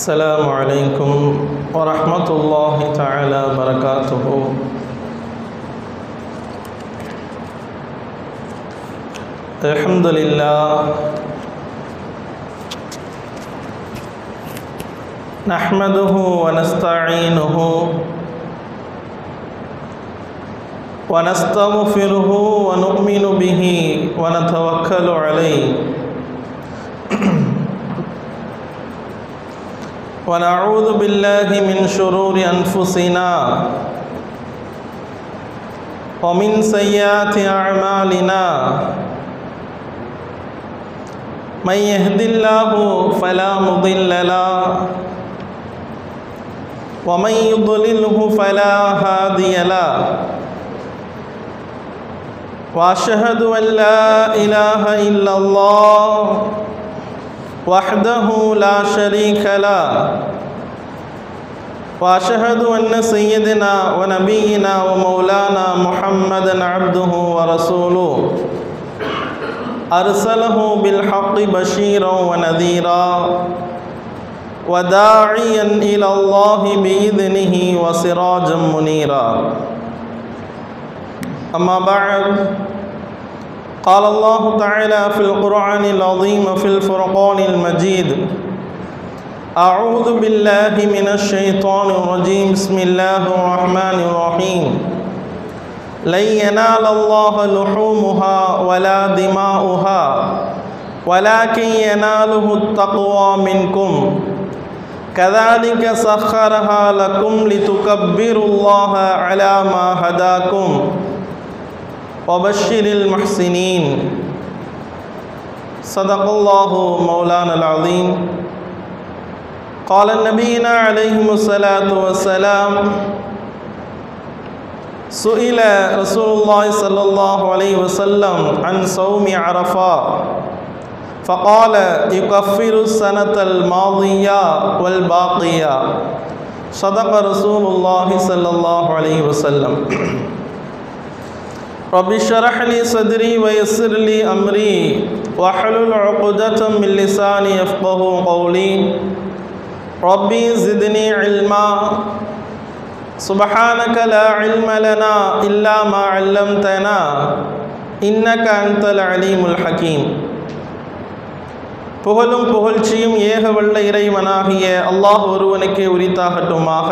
السلام عليكم ورحمة الله تعالى وبركاته الحمد لله نحمده ونستعينه ونستغفره ونؤمن به ونتوكل عليه ونعوذ بالله من شرور أنفسنا ومن سيئات أعمالنا من يهد الله فلا مضل له ومن يضلله فلا هادي له واشهد ان لا اله الا الله وحده لا شريك له واشهد ان سيدنا ونبينا ومولانا محمدا عبده ورسوله ارسله بالحق بشيرا ونذيرا وداعيا الى الله باذنه وسراجا منيرا اما بعد قال الله تعالى في القرآن العظيم في الفرقان المجيد أعوذ بالله من الشيطان الرجيم بسم الله الرحمن الرحيم لن ينال الله لحومها ولا دماؤها ولكن يناله التقوى منكم كذلك سخرها لكم لتكبروا الله على ما هداكم وبشر المحسنين صدق الله مولانا العظيم قال النبينا عليهم الصلاة والسلام سئل رسول الله صلى الله عليه وسلم عن صوم عرفة فقال يكفر السنة الماضية والباقية صدق رسول الله صلى الله عليه وسلم رب اشرح لي صدري ويسر لي أمري واحلل عقدة من لساني يفقه قولي ربي زدني علما سبحانك لا علم لنا إلا ما علمتنا إنك أنت العليم الحكيم புகழும் புகழ்ச்சியும் ஏக வல்ல இறைவனாகிய அல்லாஹ் ஒருவனுக்கே உரித்தாகட்டுமாக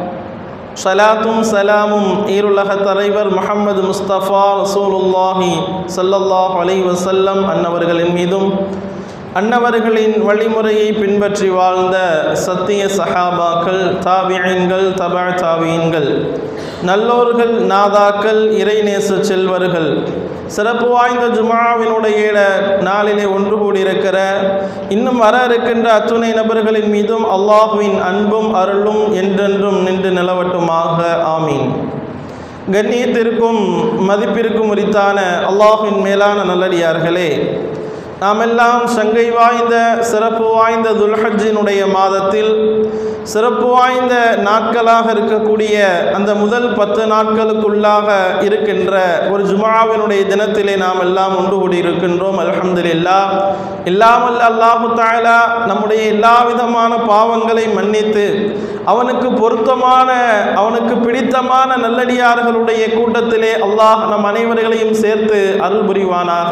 சலாத்தும் சலாமும் ஈருலக தலைவர் முகமது முஸ்தபா ரசூலுல்லாஹி சல்லல்லாஹ் அலை வசல்லம் அன்னவர்களின் மீதும் அன்னவர்களின் வழிமுறையை பின்பற்றி வாழ்ந்த சத்திய சஹாபாக்கள் தாபியன்கள் தபா தாபியன்கள் நல்லோர்கள் நாதாக்கள் இறைநேச செல்வர்கள் சிறப்பு வாய்ந்த ஜுமாவினுடைய நாளிலே ஒன்று கூடியிருக்கிற இன்னும் வர இருக்கின்ற அத்துணை நபர்களின் மீதும் அல்லாஹுவின் அன்பும் அருளும் என்றென்றும் நின்று நிலவட்டுமாக ஆமீன் கண்ணியத்திற்கும் மதிப்பிற்கும் உரித்தான அல்லாஹுவின் மேலான நல்லடியார்களே நாமெல்லாம் சங்கை வாய்ந்த சிறப்பு வாய்ந்த துல்ஹஜினுடைய மாதத்தில் சிறப்பு வாய்ந்த நாட்களாக இருக்கக்கூடிய அந்த முதல் பத்து நாட்களுக்குள்ளாக இருக்கின்ற ஒரு ஜுமாவினுடைய தினத்திலே நாம் எல்லாம் ஒன்று கூடி இருக்கின்றோம் அலமதுல்லா இல்லாமல் அல்லாஹு தாலா நம்முடைய எல்லா விதமான பாவங்களை மன்னித்து அவனுக்கு பொருத்தமான அவனுக்கு பிடித்தமான நல்லடியார்களுடைய கூட்டத்திலே அல்லாஹ் நம் அனைவர்களையும் சேர்த்து அருள் புரிவானாக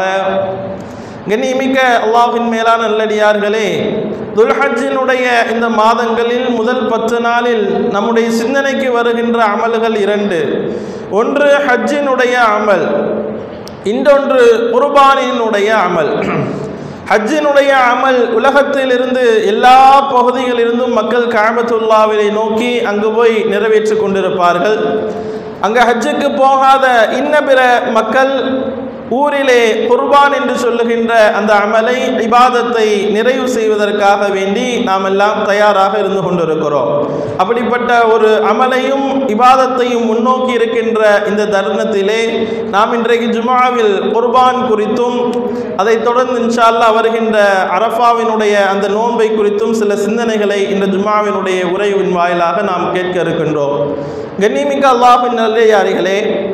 கண்ணியமிக்க அல்லாஹின் மேலான நல்லடியார்களே துல்ஹஜினுடைய இந்த மாதங்களில் முதல் பத்து நாளில் நம்முடைய சிந்தனைக்கு வருகின்ற அமல்கள் இரண்டு ஒன்று ஹஜ்ஜினுடைய அமல் இன்னொன்று குர்பானினுடைய அமல் ஹஜ்ஜினுடைய அமல் உலகத்தில் இருந்து எல்லா பகுதிகளிலிருந்தும் மக்கள் காபத்துல்லாவிலை நோக்கி அங்கு போய் நிறைவேற்றி கொண்டிருப்பார்கள் அங்கே ஹஜ்ஜுக்கு போகாத இன்ன பிற மக்கள் ஊரிலே குர்பான் என்று சொல்லுகின்ற அந்த அமலை இபாதத்தை நிறைவு செய்வதற்காக வேண்டி நாம் எல்லாம் தயாராக இருந்து கொண்டிருக்கிறோம் அப்படிப்பட்ட ஒரு அமலையும் இபாதத்தையும் முன்னோக்கி இருக்கின்ற இந்த தருணத்திலே நாம் இன்றைக்கு ஜுமாவில் குர்பான் குறித்தும் அதைத் தொடர்ந்து இன்ஷால்லா வருகின்ற அரஃபாவினுடைய அந்த நோன்பை குறித்தும் சில சிந்தனைகளை இந்த ஜுமாவினுடைய உரையின் வாயிலாக நாம் கேட்க இருக்கின்றோம் கண்ணிமிக்க அல்லாஹின் நல்லையாரிகளே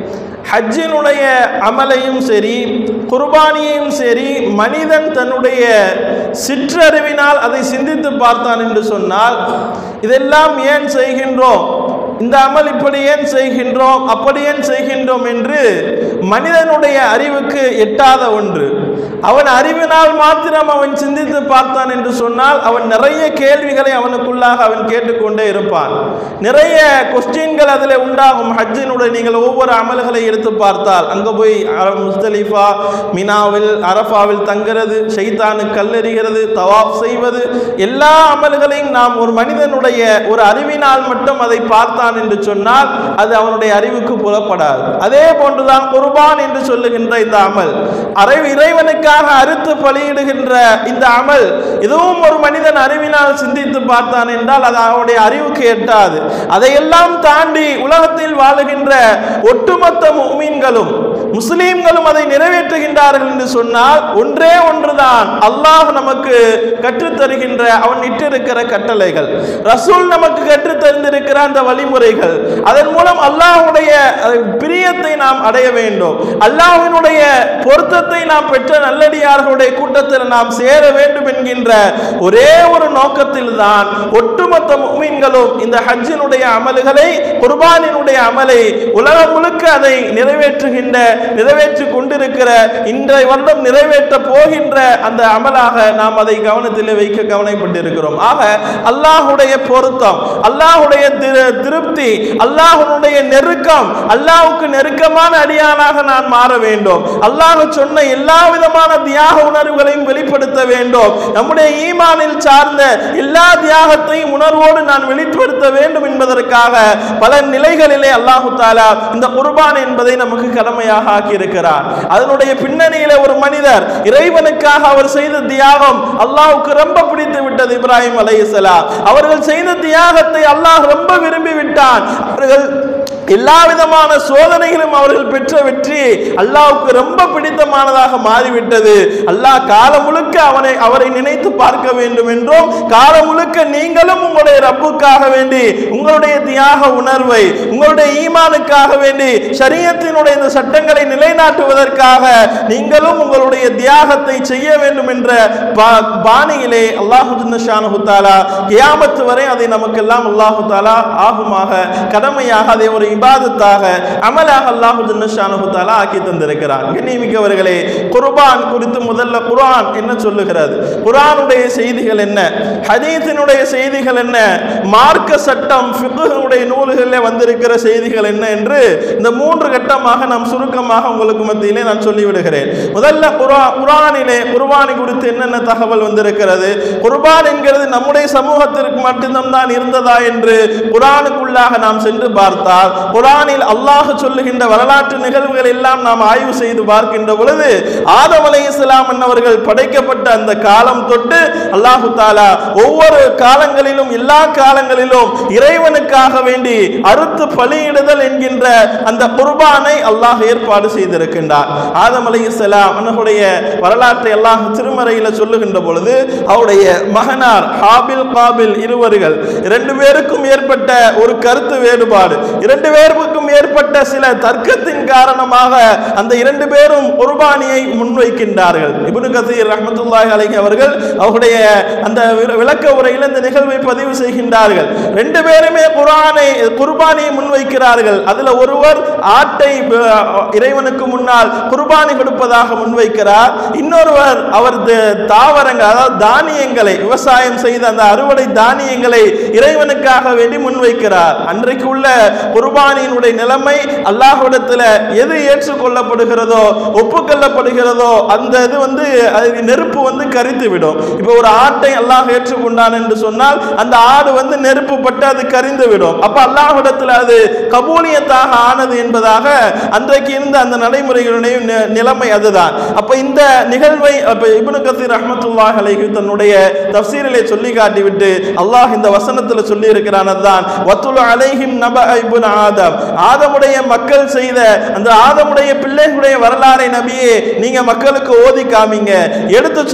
ஹஜ்ஜினுடைய அமலையும் சரி குர்பானியையும் சரி மனிதன் தன்னுடைய சிற்றறிவினால் அதை சிந்தித்து பார்த்தான் என்று சொன்னால் இதெல்லாம் ஏன் செய்கின்றோம் இந்த அமல் இப்படி ஏன் செய்கின்றோம் அப்படி ஏன் செய்கின்றோம் என்று மனிதனுடைய அறிவுக்கு எட்டாத ஒன்று அவன் அறிவினால் மாத்திரம் அவன் சிந்தித்து பார்த்தான் என்று சொன்னால் அவன் நிறைய கேள்விகளை அவனுக்குள்ளாக அவன் கேட்டுக்கொண்டே இருப்பான் நிறைய கொஸ்டின்கள் அதில் உண்டாகும் ஹஜ்ஜினுடைய நீங்கள் ஒவ்வொரு அமல்களை எடுத்து பார்த்தால் அங்கே போய் அர- முஸ்தலிஃபா மினாவில் அரஃபாவில் தங்குறது ஷைத்தானு கல்லெறிகிறது தவாப் செய்வது எல்லா அமல்களையும் நாம் ஒரு மனிதனுடைய ஒரு அறிவினால் மட்டும் அதை பார்த்தான் என்று சொன்னால் அது அவனுடைய அறிவுக்கு புலப்படாது அதே போன்றுதான் குர்பான் என்று சொல்லுகின்ற இந்த அமல் அறை இறைவனுக்காக அறுத்து பலியிடுகின்ற இந்த அமல் இதுவும் ஒரு மனிதன் அறிவினால் சிந்தித்து பார்த்தான் என்றால் அது அவனுடைய அறிவுக்கு எட்டாது அதையெல்லாம் தாண்டி உலகத்தில் வாழுகின்ற ஒட்டுமொத்த முஃமின்களும் முஸ்லீம்களும் அதை நிறைவேற்றுகின்றார்கள் என்று சொன்னால் ஒன்றே ஒன்றுதான் அல்லாஹ் நமக்கு கற்றுத்தருகின்ற அவன் இட்டிருக்கிற கட்டளைகள் ரசூல் நமக்கு கற்றுத் தந்திருக்கிற அந்த வழிமுறைகள் அதன் மூலம் அல்லாஹ்வுடைய அஹ், பிரியத்தை நாம் அடைய வேண்டும் அல்லாஹ்வினுடைய பொருத்தத்தை நாம் பெற்ற நல்லடியார்களுடைய கூட்டத்தில் நாம் சேர வேண்டும் என்கின்ற ஒரே ஒரு நோக்கத்தில் தான் ஒட்டுமொத்த முஃமின்களும் இந்த ஹஜ்ஜினுடைய அமல்களை குர்பானினுடைய அமலை உலகம் முழுக்க அதை நிறைவேற்றுகின்ற நிறைவேற்றி கொண்டிருக்கிற இன்றைய வருடம் நிறைவேற்ற போகின்ற அந்த அமலாக நாம் அதை கவனத்தில் வைக்க கவனைப்பட்டிருக்கிறோம் ஆக அல்லாஹுடைய பொருத்தம் அல்லாஹுடைய திரு- திருப்தி அல்லாஹ்வுடைய நெருக்கம் அல்லாஹ்வுக்கு நெருக்கமான அடியானாக நான் மாற வேண்டும் அல்லாஹ் சொன்ன எல்லா விதமான தியாக உணர்வுகளையும் வெளிப்படுத்த வேண்டும் நம்முடைய ஈமானில் சார்ந்த எல்லா தியாகத்தையும் உணர்வோடு நான் வெளிப்படுத்த வேண்டும் என்பதற்காக பல நிலைகளிலே அல்லாஹு தாலா இந்த குர்பான் என்பதை நமக்கு கடமையாக ஆக்கியிருக்கிறார் அதனுடைய பின்னணியிலே ஒரு மனிதர் இறைவனுக்காக அவர் செய்த தியாகம் அல்லாஹ்வுக்கு ரொம்ப பிடித்து விட்டது இப்ராஹிம் அலைஹிஸ்ஸலாம் அவர்கள் செய்த தியாகத்தை அல்லாஹ் ரொம்ப விரும்பி விட்டான் அவர்கள் எல்லா விதமான சோதனைகளும் அவர்கள் பெற்ற வெற்றி அல்லாஹ்வுக்கு ரொம்ப பிடித்தமானதாக மாறிவிட்டது அல்லாஹ் காலம் முழுக்க அவனை அவரை நினைத்து பார்க்க வேண்டும் என்றும் காலம் முழுக்க நீங்களும் உங்களுடைய ரப்புக்காக வேண்டி உங்களுடைய தியாக உணர்வை உங்களுடைய ஈமானுக்காக வேண்டி ஷரியத்தினுடைய இந்த சட்டங்களை நிலைநாட்டுவதற்காக நீங்களும் உங்களுடைய தியாகத்தை செய்ய வேண்டும் என்ற பா- பாணியிலே அல்லாஹு ஜின்னஷானஹு தஆலா கியாமத்து வரை அதை நமக்கெல்லாம் அல்லாஹு தாலா ஆகுமாக கடமையாக அதை ஒரு இபாதத்தாக அமலாக அல்லாஹு ஜின்னஷானஹு தஆலா ஆக்கி தந்திருக்கிறார் கண்ணியமிக்கவர்களே குர்பான் குறித்து முதல்ல குர்ஆன் என்ன சொல்லுகிறது குர்ஆனுடைய செய்திகள் என்ன ஹதீஸினுடைய செய்திகள் என்ன மார்க்க சட்டம் ஃபிக்ஹுடைய நூல்களில் வந்திருக்கிற செய்திகள் என்ன என்று இந்த மூன்று கட்டமாக நாம் சுருக்கமாக உங்களுக்கு மத்தியிலே நான் சொல்லிவிடுகிறேன் முதல்ல குர்ஆ குர்ஆனிலே குர்பானி குறித்து என்னென்ன தகவல் வந்திருக்கிறது குர்பான் என்கிறது நம்முடைய சமூகத்திற்கு மட்டும்தான் தான் இருந்ததா என்று குர்ஆனுக்குள்ளாக நாம் சென்று பார்த்தால் குர்ஆனில் அல்லாஹ் சொல்லுகின்ற வரலாற்று நிகழ்வுகள் எல்லாம் நாம் ஆய்வு செய்து பார்க்கின்ற பொழுது ஆதம் அலைஹிஸ்ஸலாம் அவர்கள் படைக்கப்பட்ட அந்த காலம் தொட்டு அல்லாஹு தாலா ஒவ்வொரு காலங்களிலும் எல்லா காலங்களிலும் இறைவனுக்காக வேண்டி அறுத்து பலியிடுதல் என்கின்ற அந்த குர்பானை அல்லாஹ் ஏற்பாடு செய்திருக்கின்றார் ஆதம் அலைஹிஸ்ஸலாம் அவர்களுடைய வரலாற்றை அல்லாஹ் திருமறையில் சொல்லுகின்ற பொழுது அவருடைய மகனார் ஹாபில் காபில் இருவர்கள் இரண்டு பேருக்கும் ஏற்பட்ட ஒரு கருத்து வேறுபாடு இரண்டு பேருக்கும் ஏற்பட்ட சில தர்க்கத்தின் காரணமாக அந்த இரண்டு பேரும் குர்பானியை முன்வைக்கின்றார்கள் இப்னு கசீர் ரஹ்மத்துல்லாஹி அலைஹி அவர்கள் அவருடைய அந்த வி- விளக்க உரையில் இந்த நிகழ்வை பதிவு செய்கின்றார்கள் ரெண்டு பேருமே குர்ஆனை குர்பானியை முன்வைக்கிறார்கள் அதுல ஒருவர் ஆட்டை அஹ், இறைவனுக்கு முன்னால் குர்பானி கொடுப்பதாக முன்வைக்கிறார் இன்னொருவர் அவர் த- தாவரங்கள் அதாவது தானியங்களை விவசாயம் செய்த அந்த அறுவடை தானியங்களை இறைவனுக்காக வேண்டி முன்வைக்கிறார் அன்றைக்கு உள்ள குர்பானியினுடைய நிலைமை அல்லாஹ்விடத்தில் எது ஏற்றுக்கொள்ளப்படுகிறதோ ஒப்புக்கொள்ளப்படுகிறதோ அந்த இது வந்து அது நெருப்பு வந்து கரித்து விடும் இப்போ ஒரு ஆட்டை அல்லாஹ் ஏற்றுக்கொண்டான் என்று சொன்னால் அந்த ஆடு வந்து நெருப்பு பட்டு அது கரிந்து விடும் அப்ப அல்லாஹ்விடத்தில் அது கபூலியத்தாக ஆனது என்பதாக அன்றைக்கு இருந்த அந்த நடைமுறைகளுடைய நி- நிலைமை அதுதான் அப்ப இந்த நிகழ்வை அப்ப இப்னு கசீர் ரஹ்மத்துல்லாஹி அலைஹி தன்னுடைய தஃசீரிலே சொல்லி காட்டிவிட்டு அல்லாஹ் இந்த வசனத்துல சொல்லி இருக்கிறான் அதுதான் வத்துலு அலைஹிம் நப இப்னு ஆதம் ஆதமுடைய மக்கள் செய்த அந்த ஆதமுடைய பிள்ளைகளுடைய வரலாறை நபியே நீங்க மக்களுக்கு ஓதி காமிங்க எடுத்து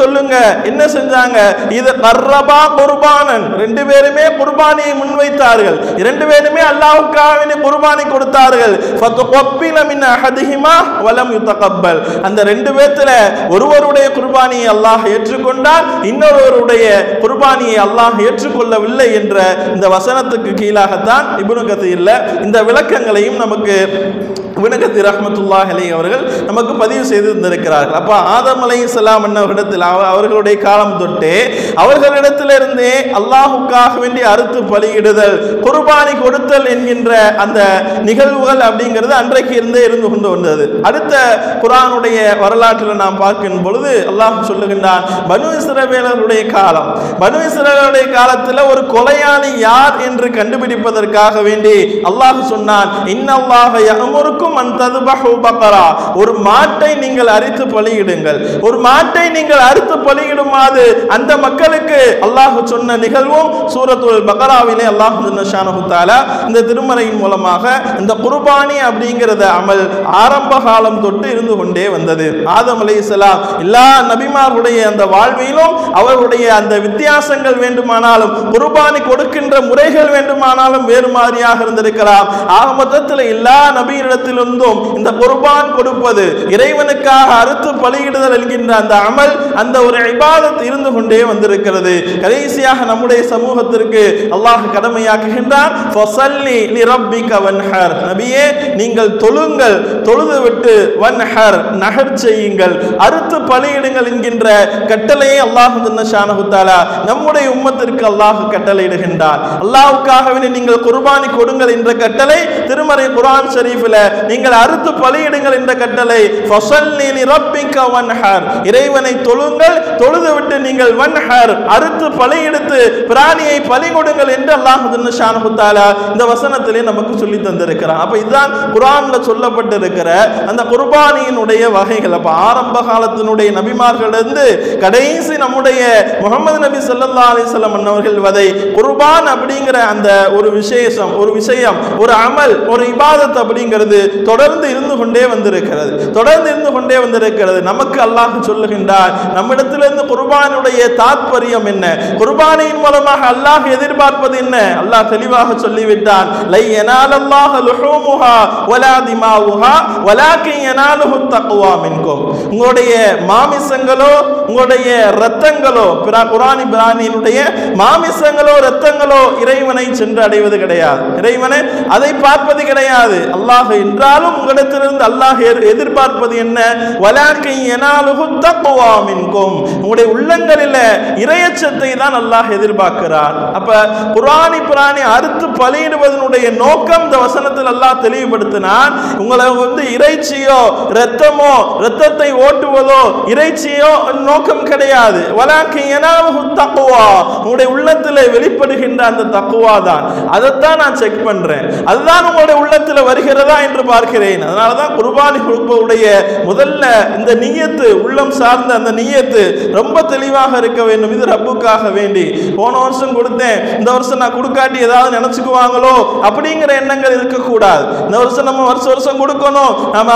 சொல்லுங்க என்ன செஞ்சாங்க இது கர்ரபா குர்பானன் ரெண்டு பேருமே குர்பானியை முன்வைத்தார்கள் இரண்டு பேருமே அல்லாஹ்வுக்காக குர்பானி கொடுத்தார்கள் ஃபத்துகப்பில மின் அஹதிஹிமா வலம் யுத்தகப்பல் அந்த ரெண்டு பேத்துல ஒருவருடைய குர்பானியை அல்லாஹ் ஏற்றுக்கொண்டால் இன்னொருவருடைய குர்பானியை அல்லாஹ் ஏற்றுக்கொள்ளவில்லை என்ற இந்த வசனத்துக்கு கீழாகத்தான் இப்னு கத்தீர்ல இந்த விளக்கங்களையும் நமக்கு இப்னு கத்தீர் ரஹ்மத்துல்லாஹி அலைஹி அவர்கள் நமக்கு பதிவு செய்து தந்திருக்கிறார்கள் அப்ப ஆதம் அலைஹிஸ்ஸலாம் என்னவரிடத்தில் அவ- அவர்களுடைய காலம் தொட்டே அவர்களிடத்திலிருந்தே அல்லாஹுக்காக வேண்டி அறுத்து பலியிடுதல் குர்பானி கொடுத்தல் என்கின்ற அந்த நிகழ்வுகள் அப்படிங்கிறது அன்றைக்கு இருந்தே இருந்து கொண்டு வந்தது அடுத்த குர்ஆனுடைய வரலாற்றில் நாம் பார்க்கும் பொழுது அல்லாஹ் சொல்லுகின்றான் பனு இஸ்ரவேலருடைய காலம் பனு இஸ்ரவேலுடைய காலத்தில் ஒரு கொலையாளி யார் என்று கண்டுபிடிப்பதற்காக வேண்டி அல்லாஹ் சொன்னான் இன்னல்லாஹ யஅமுருக்கும் அன் ததுபஹு பக்கரா ஒரு மாட்டை நீங்கள் அரித்து பலியிடுங்கள் ஒரு மாட்டை நீங்கள் அறுத்து பலியிடுமாறு அந்த மக்களுக்கு அல்லாஹ் சொன்ன நிகழ்வும் சூரத்துல் பக்கராவிலே அல்லாஹ் ஷானஹு தஆலா இந்த திருமறையின் மூலமாக இந்த குர்பானி அப்படிங்கிறத அமல் ஆரம்ப காலம் தொட்டு இருந்து கொண்டே வந்தது ஆதம் அலைஹிஸ்ஸலாம் எல்லா நபிமார்களுடைய அந்த வாழ்விலும் அவர்களுடைய அந்த வித்தியாசங்கள் வேண்டுமானாலும் குர்பானி கொடுக்கின்ற முறைகள் வேண்டுமானாலும் வேறு மாதிரியாக இருந்திருக்கலாம் ஆக மொத்தத்தில் எல்லா நபியிடத்திலிருந்தும் இந்த குர்பான் கொடுப்பது இறைவனுக்காக அறுத்து பலியிடுதல் என்கின்ற அந்த அமல் அந்த ஒரு இபாதத் இருந்து கொண்டே வந்திருக்கிறது கடைசியாக நம்முடைய சமூகத்திற்கு அல்லாஹ் கடமையாக்குகின்றான் ஃபஸல்லி லிரப்பிக வன்ஹர் நபியே நீங்கள் தொழுங்கள் தொழுது விட்டு வன்ஹர் நகர் செய்யுங்கள் அறுத்து பலியிடுங்கள் என்கின்ற கட்டளையை அல்லாஹ் ஷானஹு தஆலா நம்முடைய உம்மத்திற்கு அல்லாஹ் கட்டளையிடுகின்றான் அல்லாஹ்வுக்காகவே நீங்கள் குர்பானி கொடுங்கள் என்ற கட்டளை திருமறை குர்ஆன் ஷரீஃபில் நீங்கள் அறுத்து பலியிடுங்கள் என்ற கட்டளை ஃபஸல்லி லிரப்பிக வன்ஹர் இறைவனை தொழுங்கள் தொழுது விட்டு நீங்கள் வன்ஹர் அறுத்து பலியெடுத்து பிராணியை பலி கொடுங்கள் என்று அல்லாஹ் ஷானஹு தஆலா இந்த வசனத்திலே நமக்கு சொல்லி தந்திருக்கிறான் அப்ப இதுதான் குர்ஆன்ல சொல்லப்பட்டிருக்கிற அந்த குர்பானியினுடைய வகைகள் அப்ப ஆரம்ப காலத்தினுடைய நபிமார்களிலிருந்து கடைசி நம்முடைய முகமது நபி ஸல்லல்லாஹு அலைஹி வஸல்லம் அன்னவர்கள் வதை குர்பான் அப்படிங்கிற அந்த ஒரு விசேஷம் ஒரு விஷயம் ஒரு அமல் ஒரு இபாதத் அப்படிங்கிறது தொடர்ந்து இருந்து கொண்டே வந்திருக்கிறது தொடர்ந்து இருந்து கொண்டே வந்திருக்கிறது நமக்கு அல்லாஹ் சொல்லுகின்றார் நம்மிடத்திலிருந்து குர்பானுடைய தாத்பரியம் என்ன குர்பானியின் மூலமாக அல்லாஹ் எதிர்பார்ப்பது என்ன அல்லாஹ் தெளிவாக சொல்லிவிட்டான் லை யனாலல்லாஹ லுஹூமுஹா வலா திமாவுஹா வலாக்கின் யனாலுஹு தக்வா மின்கும் உங்களுடைய மாமிசங்களோ உங்களுடைய இரத்தங்களோ பிரா குரானி பிராணியினுடைய மாமிசங்களோ இரத்தங்களோ இறைவனை சென்று அடைவது கிடையாது இறைவனை அதை பார்ப்பது கிடையாது அல்லாஹ் என்றாலும் உங்களிடத்திலிருந்து அல்லாஹ் எதிர்- எதிர்பார்ப்பது என்ன வலாக்கை எனாலுகு தக்குவா மின்கும் உங்களுடைய உள்ளங்களில் இரையச்சத்தை தான் அல்லாஹ் எதிர்பார்க்கிறார் அப்ப குரானி பிராணி அறுத்து பலியிடுவதனுடைய நோக்கம் இந்த வசனத்தில் அல்லாஹ் தெளிவுபடுத்தினான் உங்களை வந்து இறைச்சியோ இரத்தமோ இரத்தத்தை ஓட்டுவதோ இறைச்சியோ நோக்கம் கிடையாது வலாக்கை எனாலுகு தக்குவா உங்களுடைய உள்ளத்தில் வெளிப்படுகின்ற அந்த தக்குவா தான் அதைத்தான் நான் செக் பண்றேன் அதுதான் உங்களுடைய உள்ளத்தில் வருகிறதா என்று பார்க்கிறேன் அதனால தான் குர்பானி கொடுப்பவுடைய முதல்ல இந்த நியத்து உள்ளம் சார்ந்த அந்த நியத்து ரொம்ப தெளிவாக இருக்க வேண்டும் இது ரப்புக்காக வேண்டி போன வருஷம் கொடுத்தேன் இந்த வருஷம் நான் கொடுக்காட்டி ஏதாவது நினைச்சுக்குவாங்களோ அப்படிங்கிற எண்ணங்கள் இருக்கக்கூடாது இந்த வருஷம் நம்ம வருஷம் வருஷம் கொடுக்கணும் நம்ம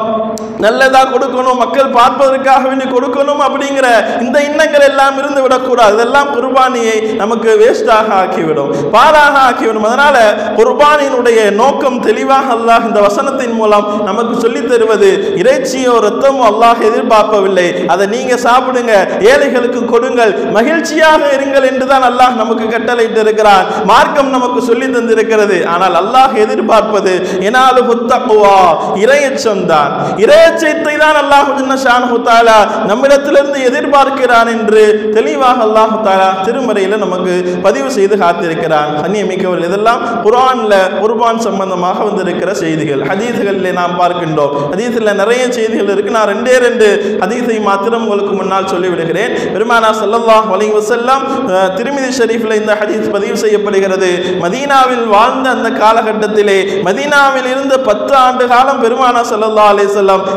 நல்லதா கொடுக்கணும் மக்கள் பார்ப்பதற்காக வேண்டி கொடுக்கணும் அப்படிங்கிற இந்த எண்ணங்கள் எல்லாம் இருந்து விடக்கூடாது இதெல்லாம் குர்பானியை நமக்கு வேஸ்டாக ஆக்கிவிடும் பாராக ஆக்கிவிடும் அதனால குர்பானியினுடைய நோக்கம் தெளிவாக அல்லாஹ் இந்த வசனத்தின் மூலம் நமக்கு சொல்லித் தருவது இறைச்சியோ ரத்தமோ அல்லாஹ் எதிர்பார்ப்பவில்லை அதை நீங்க சாப்பிடுங்க ஏழைகளுக்கு கொடுங்கள் மகிழ்ச்சியாக இருங்கள் என்றுதான் அல்லாஹ் நமக்கு கட்டளையிட்டு இருக்கிறான் மார்க்கம் நமக்கு சொல்லி தந்திருக்கிறது ஆனால் அல்லாஹ் எதிர்பார்ப்பது எனாலு தக்குவா இரையச்சம் தான் இரையச்சத்தை தான் அல்லாஹ் ஷானஹு தாலா நம்மிடத்திலிருந்து எதிர்பார்க்கிறான் என்று தெளிவாக அல்லாஹ் தாலா திருமறையில நமக்கு பதிவு செய்து காத்திருக்கிறான் கண்ணியமிக்கவர்கள் இதெல்லாம் குர்ஆன்ல குர்பான் சம்பந்தமாக வந்திருக்கிற செய்திகள் ஹதீஸ்களிலே நாம் பார்க்கின்றோம் ஹதீஸில் நிறைய செய்திகள் இருக்கு நான் ரெண்டே ரெண்டு ஹதீஸை மாத்திரம் உங்களுக்கு முன்னால் சொல்லிவிடுகிறேன் பெருமானா ஸல்லல்லாஹு அலைஹி வஸல்லம் அஹ், திருமிதி ஷரீஃபில் இந்த ஹதீஸ் பதிவு செய்யப்படுகிறது மதீனாவில் வாழ்ந்த அந்த காலகட்டத்திலே மதீனாவில் இருந்து பத்து ஆண்டு காலம் பெருமானா ஸல்லல்லாஹு அலைஹி வஸல்லம்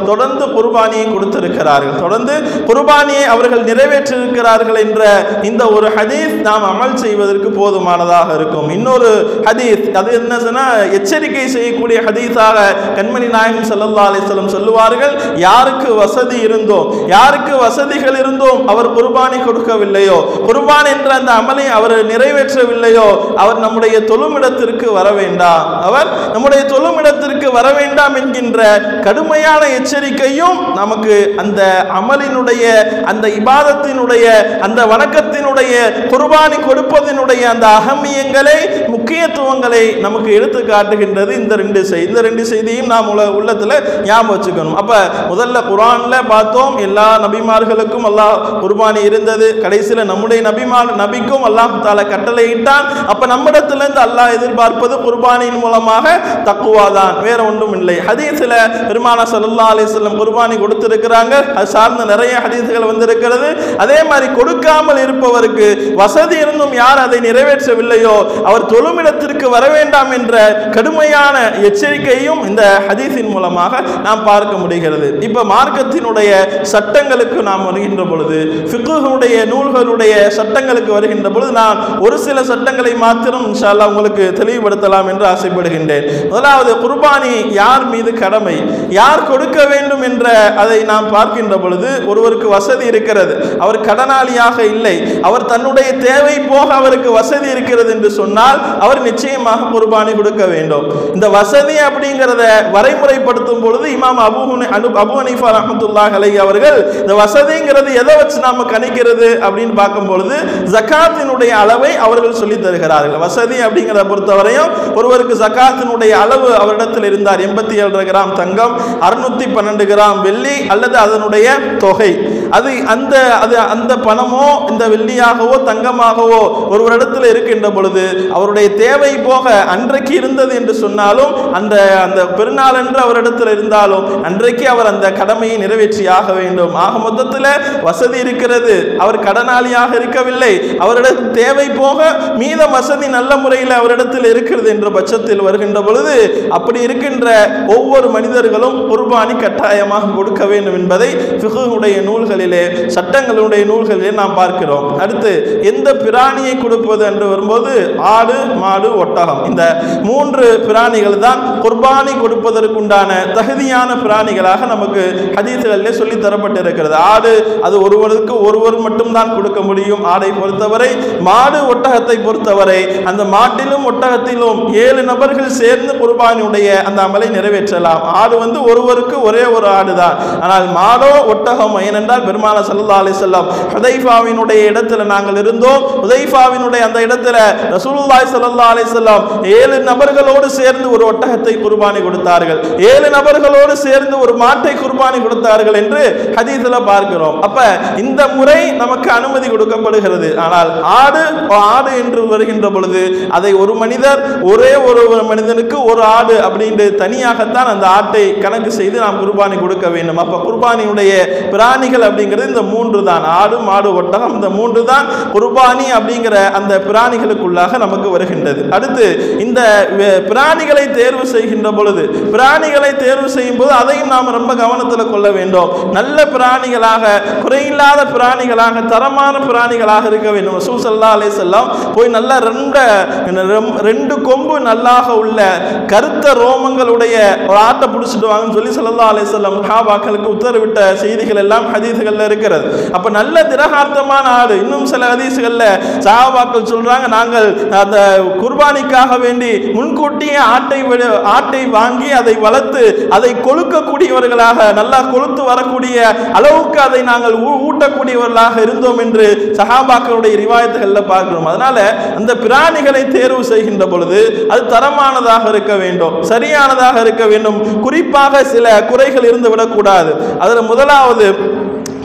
தொடர்ந்து குர்பானியை கொடுத்திருக்கிறார்கள் தொடர்ந்து குர்பானியை அவர்கள் நிறைவேற்றிருக்கிறார்கள் என்ற இந்த ஒரு ஹதீஸ் நாம் அமல் செய்வதற்கு போதுமானதாக இருக்கும் இன்னொரு ஹதீஸ் அது என்ன சொன்னா எச்சரிக்கை செய்யக்கூடிய ஹதீஸாக கண்மணி நாயகம் ஸல்லல்லாஹு அலைஹி வஸல்லம் சொல்லுவார்கள் யாருக்கு வசதி இருந்தோ யாருக்கு வசதிகள் இருந்தோம் அவர் குர்பானி கொடுக்கவில்லையோ குர்பான் என்ற அந்த அமலை அவர் நிறைவேற்றவில்லையோ அவர் நம்முடைய தொழுமிடத்திற்கு வர வேண்டாம் அவர் நம்முடைய தொழுமிடத்திற்கு வர வேண்டாம் என்கின்ற கடுமையான எச்சரிக்கையும் நமக்கு அந்த அமலினுடைய அந்த இபாதத்தினுடைய அந்த வணக்கத்தினுடைய குர்பானி கொடுப்பதனுடைய அந்த அகமியங்களை முக்கியத்துவங்களை நமக்கு எடுத்து காட்டுகின்றது இந்த ரெண்டு செய்தி இந்த ரெண்டு செய்தியும் நாம் உல உள்ளத்தில் ஞாபகம் வச்சுக்கணும் அப்ப முதல்ல குரான்ல பார்த்தோம் எல்லா நபிமார்களுக்கும் அல்லாஹ் குர்பானி இருந்தது கடைசியில் நம்முடைய நபிமார் நபிக்கும் அல்லாஹ் தால கட்டளையிட்டான் அப்ப நம்மிடத்திலிருந்து அல்லாஹ் எதிர்பார்ப்பது குர்பானியின் மூலமாக தக்குவா தான் வேற ஒன்றும் இல்லை ஹதீஸில் பெருமான சல்லா அலிஸ்லம் குர்பானி கொடுத்திருக்கிறாங்க அது சார்ந்த நிறைய ஹதீஸ்கள் வந்திருக்கிறது அதே மாதிரி கொடுக்காமல் இருப்பவருக்கு வசதி இருந்தும் யார் அதை நிறைவேற்றவில்லையோ அவர் தொழுமிடத்திற்கு வர வேண்டாம் என்ற கடுமையான எச்சரிக்கையும் இந்த ஹதீஸின் மூலமாக நாம் பார்க்க முடிகிறது இப்ப மார்க்கத்தினுடைய சட்டங்களுக்கு நாம் வருகின்ற பொழுது ஃபிக்குகளுடைய நூல்களுடைய சட்டங்களுக்கு வருகின்ற பொழுது நான் ஒரு சில சட்டங்களை மாத்திரம் இன்ஷா அல்லாஹ் உங்களுக்கு தெளிவுபடுத்தலாம் என்று ஆசைப்படுகின்றேன் முதலாவது குர்பானி யார் மீது கடமை யார் கொடுக்க வேண்டும் என்ற அதை நாம் பார்க்கின்ற பொழுது ஒருவருக்கு வசதி இருக்கிறது அவர் கடனாளியாக இல்லை அவர் தன்னுடைய தேவை போக அவருக்கு வசதி இருக்கிறது என்று சொன்னால் அவர் நிச்சயமாக குர்பானி கொடுக்க வேண்டும் இந்த வசதி அப்படிங்கிறத வரைமுறைப்படுத்தும் பொழுது இமாம் அபு ஹுனி- அனு அபு ஹனீஃபா ரஹமத்துல்லாஹ் அலைஹி அவர்கள் இந்த வசதிங்கிறது எதை வச்சு நாம கணிக்கிறது அப்படின்னு பார்க்கும் பொழுது ஜக்காத்தினுடைய அளவை அவர்கள் சொல்லி தருகிறார்கள் வசதி அப்படிங்கிறத பொறுத்தவரையும் ஒருவருக்கு ஜக்காத்தினுடைய அளவு அவரிடத்தில் இருந்தார் எண்பத்தி ஏழரை கிராம் தங்கம் அறுநூத்தி பன்னெண்டு கிராம் வெள்ளி அல்லது அதனுடைய தொகை அது அந்த அது அந்த பணமோ இந்த வெள்ளியாகவோ தங்கமாகவோ ஒருவரிடத்தில் இருக்கின்ற பொழுது அவருடைய தேவை போக அன்றைக்கு இருந்தது என்று சொன்னாலும் அந்த அந்த பெருநாள் என்று அவரிடத்தில் இருந்தாலும் அன்றைக்கு அவர் அந்த கடமையை நிறைவேற்றியாக வேண்டும் ஆக மொத்தத்தில் வசதி இருக்கிறது அவர் கடனாளியாக இருக்கவில்லை அவரிடம் தேவை போக மீத வசதி நல்ல முறையில் அவரிடத்தில் இருக்கிறது என்ற பட்சத்தில் வருகின்ற பொழுது அப்படி இருக்கின்ற ஒவ்வொரு மனிதர்களும் குர்பானி கட்டாயமாக கொடுக்க வேண்டும் என்பதை ஃபிகுடைய நூல்களிலே சட்டங்களுடைய நூல்களிலே நாம் பார்க்கிறோம் அடுத்து எந்த பிராணியை கொடுப்பது என்று வரும்போது ஆடு மாடு ஒட்டகம் இந்த மூன்று பிராணிகள் தான் குர்பானி கொடுப்பதற்குண்டான தகுதியான பிராணிகளாக நமக்கு ஹதீஸ்களிலே சொல்லி தரப்பட்டிருக்கிறது ஆடு அது ஒருவருக்கு ஒருவர் மட்டும்தான் கொடுக்க முடியும் ஆடை பொறுத்தவரை மாடு ஒட்டகத்தை பொறுத்தவரை அந்த மாட்டிலும் ஒட்டகத்திலும் ஏழு நபர்கள் சேர்ந்து குர்பானியுடைய அந்த அமலை நிறைவேற்றலாம் ஆடு வந்து ஒருவருக்கு ஒரே ஒரு ஆடு தான் ஆனால் மாடோ ஒட்டகம் ஏனென்றால் பெருமான சல்லா அலிசல்லாம் ஹுதைஃபாவினுடைய இடத்துல நாங்கள் இருந்தோம் ஹுதைஃபாவினுடைய அந்த இடத்துல ரசூலுல்லாஹி ஸல்லல்லாஹு அலைஹி வஸல்லம் ஏழு நபர்களோடு சேர்ந்து ஒரு ஒட்டகத்தை குர்பானி கொடுத்தார்கள் ஏழு நபர்களோடு சேர்ந்து ஒரு மாட்டை குர்பானி கொடுத்தார்கள் என்று ஹதீஸ்ல பார்க்கிறோம் அப்ப இந்த முறை நமக்கு அனுமதி கொடுக்கப்படுகிறது ஆனால் ஆடு ஆடு என்று வருகின்ற பொழுது அதை ஒரு மனிதர் ஒரே ஒரு ஒரு மனிதனுக்கு ஒரு ஆடு அப்படின்ட்டு தனியாகத்தான் அந்த ஆட்டை கணக்கு செய்து நாம் குர்பானி கொடுக்க வேண்டும் அப்ப குர்பானியுடைய பிராணிகள் அப்படிங்கிறது இந்த மூன்று தான் ஆடு மாடு ஒட்டகம் இந்த மூன்று தான் குர்பானி அப்படிங்கிற அந்த பிராணிகளுக்குள்ளாக நமக்கு வருகின்றது அடுத்து இந்த வே- பிராணிகளை தேர்வு செய்கின்ற பொழுது பிராணிகளை தேர்வு செய்யும் போது அதையும் நாம் ரொம்ப கவனத்தில் கொள்ள வேண்டும் நல்ல பிராணிகளாக குறையில்லாத பிராணிகளாக தரமான பிராணிகளாக இருக்க வேண்டும் ரசூல் ஸல்லல்லாஹு அலைஹி வஸல்லம் போய் நல்ல ரெண்ட ரெம்- ரெண்டு கொம்பு நல்லாக உள்ள கருத்த ரோமங்களுடைய ஒரு ஆட்டை பிடிச்சிட்டு வாங்கன்னு சொல்லி ஸல்லல்லாஹு அலைஹி வஸல்லம் சஹாபாக்களுக்கு உத்தரவிட்ட செய்திகள் எல்லாம் ஹதீஸ்கள்ல இருக்கிறது அப்ப நல்ல திரகார்த்தமான ஆடு இன்னும் சில ஹதீஸ்கள்ல சஹாபாக்கள் சொல்றாங்க நாங்கள் அந்த குர்பானிக்காக வேண்டி முன்கூட்டியே ஆட்டை விட- ஆட்டை வாங்கி அதை வளர்த்து அதை கொழுக்கக்கூடியவர்களாக நல்லா கொழுத்து வரக்கூடிய அளவுக்கு அதை நாங்கள் ஊ- ஊட்டக்கூடியவர்களாக இருந்தோம் என்று சஹாபாக்களுடைய ரிவாயத்துகளில் பார்க்கிறோம் அதனால அந்த பிராணிகளை தேர்வு செய்கின்ற பொழுது அது தரமானதாக இருக்க வேண்டும் சரியானதாக இருக்க வேண்டும் குறிப்பாக சில குறைகள் இருந்து விடக்கூடாது அதில் முதலாவது